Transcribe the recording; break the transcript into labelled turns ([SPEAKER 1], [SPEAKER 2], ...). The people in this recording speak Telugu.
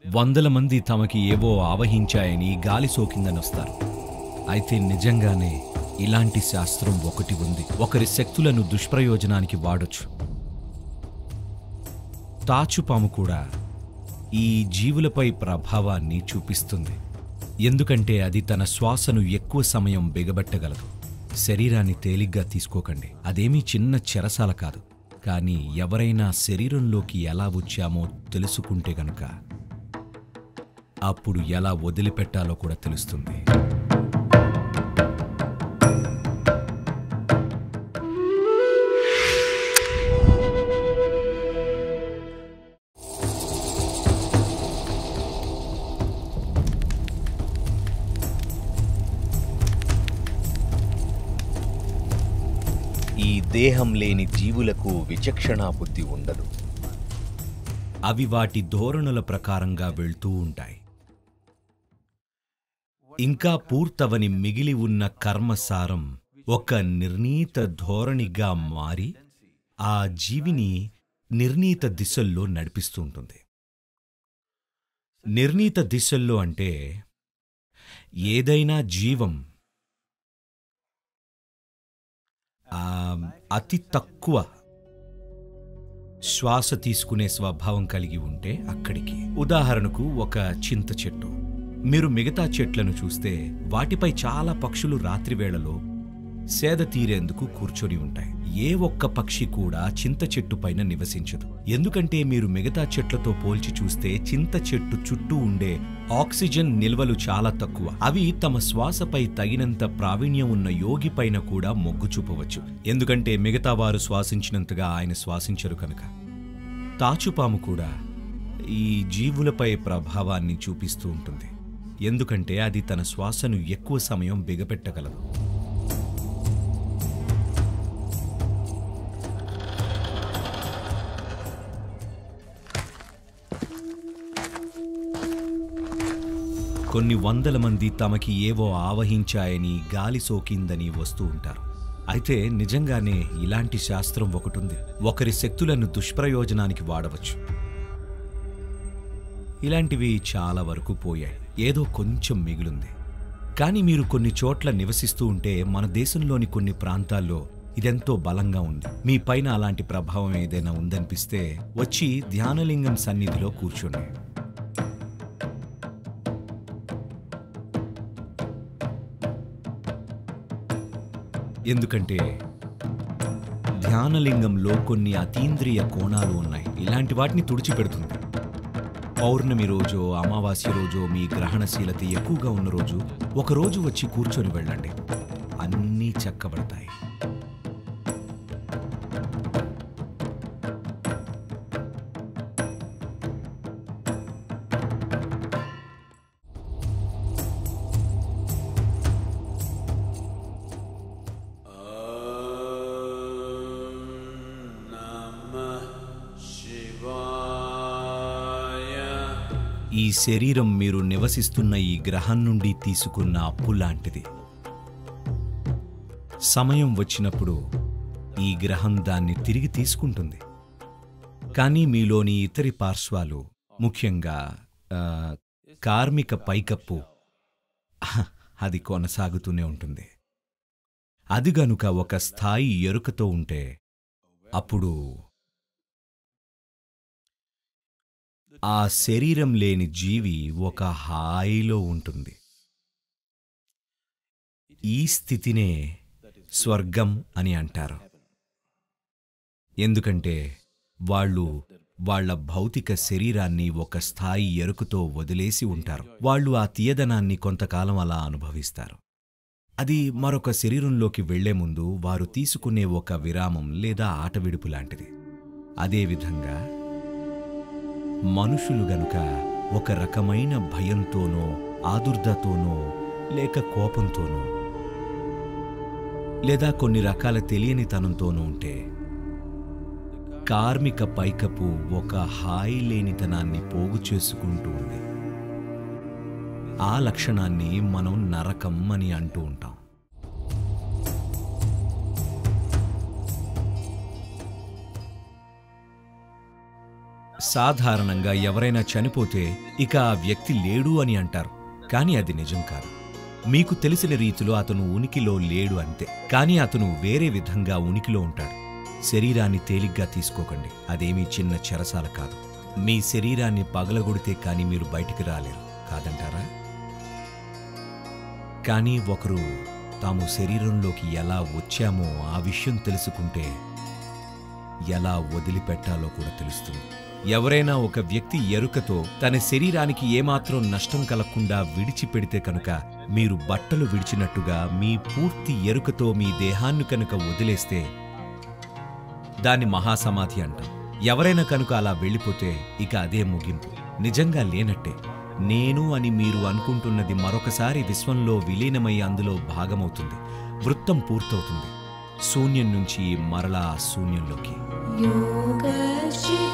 [SPEAKER 1] వందల మంది తమకి ఏవో ఆవహించాయని గాలి సోకిందని వస్తారు అయితే నిజంగానే ఇలాంటి శాస్త్రం ఒకటి ఉంది ఒకరి శక్తులను దుష్ప్రయోజనానికి వాడొచ్చు తాచుపాము కూడా ఈ జీవులపై ప్రభావాన్ని చూపిస్తుంది ఎందుకంటే అది తన శ్వాసను ఎక్కువ సమయం బిగబట్టగలదు శరీరాన్ని తేలిగ్గా తీసుకోకండి అదేమీ చిన్న చెరసాల కాదు కానీ ఎవరైనా శరీరంలోకి ఎలా వచ్చామో తెలుసుకుంటే గనుక అప్పుడు ఎలా వదిలిపెట్టాలో కూడా తెలుస్తుంది
[SPEAKER 2] ఈ దేహం లేని జీవులకు విచక్షణా బుద్ధి ఉండదు
[SPEAKER 1] అవి వాటి ధోరణుల ప్రకారంగా వెళ్తూ ఉంటాయి ఇంకా పూర్తవని మిగిలి ఉన్న కర్మసారం ఒక నిర్ణీత ధోరణిగా మారి ఆ జీవిని నిర్ణీత దిశల్లో నడిపిస్తూ ఉంటుంది నిర్ణీత దిశల్లో అంటే ఏదైనా జీవం ఆ, అతి తక్కువ శ్వాస తీసుకునే స్వభావం కలిగి ఉంటే అక్కడికి ఉదాహరణకు ఒక చింత చెట్టు మీరు మిగతా చెట్లను చూస్తే వాటిపై చాలా పక్షులు రాత్రివేళలో సేద తీరేందుకు కూర్చొని ఉంటాయి ఏ ఒక్క పక్షి కూడా చింత చెట్టు పైన నివసించదు ఎందుకంటే మీరు మిగతా చెట్లతో పోల్చి చూస్తే చింత చెట్టు చుట్టూ ఉండే ఆక్సిజన్ నిల్వలు చాలా తక్కువ అవి తమ శ్వాసపై తగినంత ప్రావీణ్యం ఉన్న యోగి పైన కూడా మొగ్గు చూపవచ్చు ఎందుకంటే మిగతా వారు శ్వాసించినంతగా ఆయన శ్వాసించరు కనుక తాచుపాము కూడా ఈ జీవులపై ప్రభావాన్ని చూపిస్తూ ఉంటుంది ఎందుకంటే అది తన శ్వాసను ఎక్కువ సమయం బిగపెట్టగలదు కొన్ని వందల మంది తమకి ఏవో ఆవహించాయని గాలి సోకిందని వస్తూ ఉంటారు అయితే నిజంగానే ఇలాంటి శాస్త్రం ఒకటుంది ఒకరి శక్తులను దుష్ప్రయోజనానికి వాడవచ్చు ఇలాంటివి చాలా వరకు పోయాయి ఏదో కొంచెం మిగిలింది కానీ మీరు కొన్ని చోట్ల నివసిస్తూ ఉంటే మన దేశంలోని కొన్ని ప్రాంతాల్లో ఇదెంతో బలంగా ఉంది మీ పైన అలాంటి ప్రభావం ఏదైనా ఉందనిపిస్తే వచ్చి ధ్యానలింగం సన్నిధిలో కూర్చోండి ఎందుకంటే ధ్యానలింగంలో కొన్ని అతీంద్రియ కోణాలు ఉన్నాయి ఇలాంటి వాటిని తుడిచిపెడుతుంది పౌర్ణమి రోజో అమావాస్య రోజో మీ గ్రహణశీలత ఎక్కువగా ఉన్న రోజు ఒక రోజు వచ్చి కూర్చొని వెళ్ళండి అన్నీ చక్కబడతాయి ఈ శరీరం మీరు నివసిస్తున్న ఈ గ్రహం నుండి తీసుకున్న అప్పు లాంటిది సమయం వచ్చినప్పుడు ఈ గ్రహం దాన్ని తిరిగి తీసుకుంటుంది కానీ మీలోని ఇతరి పార్శ్వాలు ముఖ్యంగా ఆ, కార్మిక పైకప్పు అది కొనసాగుతూనే ఉంటుంది అది గనుక ఒక స్థాయి ఎరుకతో ఉంటే అప్పుడు ఆ శరీరం లేని జీవి ఒక హాయిలో ఉంటుంది ఈ స్థితినే స్వర్గం అని అంటారు ఎందుకంటే వాళ్ళు వాళ్ళ భౌతిక శరీరాన్ని ఒక స్థాయి ఎరుకుతో వదిలేసి ఉంటారు వాళ్ళు ఆ తీయదనాన్ని కొంతకాలం అలా అనుభవిస్తారు అది మరొక శరీరంలోకి వెళ్లే ముందు వారు తీసుకునే ఒక విరామం లేదా ఆట విడుపు లాంటిది అదేవిధంగా మనుషులు గనుక ఒక రకమైన భయంతోనో ఆదుర్దతోనో లేక కోపంతోనో లేదా కొన్ని రకాల తెలియనితనంతోనూ ఉంటే కార్మిక పైకపు ఒక హాయి లేనితనాన్ని పోగు చేసుకుంటూ ఉంది ఆ లక్షణాన్ని మనం నరకం అని అంటూ ఉంటాం సాధారణంగా ఎవరైనా చనిపోతే ఇక ఆ వ్యక్తి లేడు అని అంటారు కానీ అది నిజం కాదు మీకు తెలిసిన రీతిలో అతను ఉనికిలో లేడు అంతే కానీ అతను వేరే విధంగా ఉనికిలో ఉంటాడు శరీరాన్ని తేలిగ్గా తీసుకోకండి అదేమీ చిన్న చెరసాల కాదు మీ శరీరాన్ని పగలగొడితే కానీ మీరు బయటికి రాలేరు కాదంటారా కానీ ఒకరు తాము శరీరంలోకి ఎలా వచ్చామో ఆ విషయం తెలుసుకుంటే ఎలా వదిలిపెట్టాలో కూడా తెలుస్తుంది ఎవరైనా ఒక వ్యక్తి ఎరుకతో తన శరీరానికి ఏమాత్రం నష్టం కలగకుండా విడిచిపెడితే కనుక మీరు బట్టలు విడిచినట్టుగా మీ పూర్తి ఎరుకతో మీ దేహాన్ని కనుక వదిలేస్తే దాన్ని మహాసమాధి అంటాం ఎవరైనా కనుక అలా వెళ్ళిపోతే ఇక అదే ముగింపు నిజంగా లేనట్టే నేను అని మీరు అనుకుంటున్నది మరొకసారి విశ్వంలో విలీనమై అందులో భాగమవుతుంది వృత్తం పూర్తవుతుంది శూన్యం నుంచి మరలా శూన్యంలోకి
[SPEAKER 3] योगशिक्षण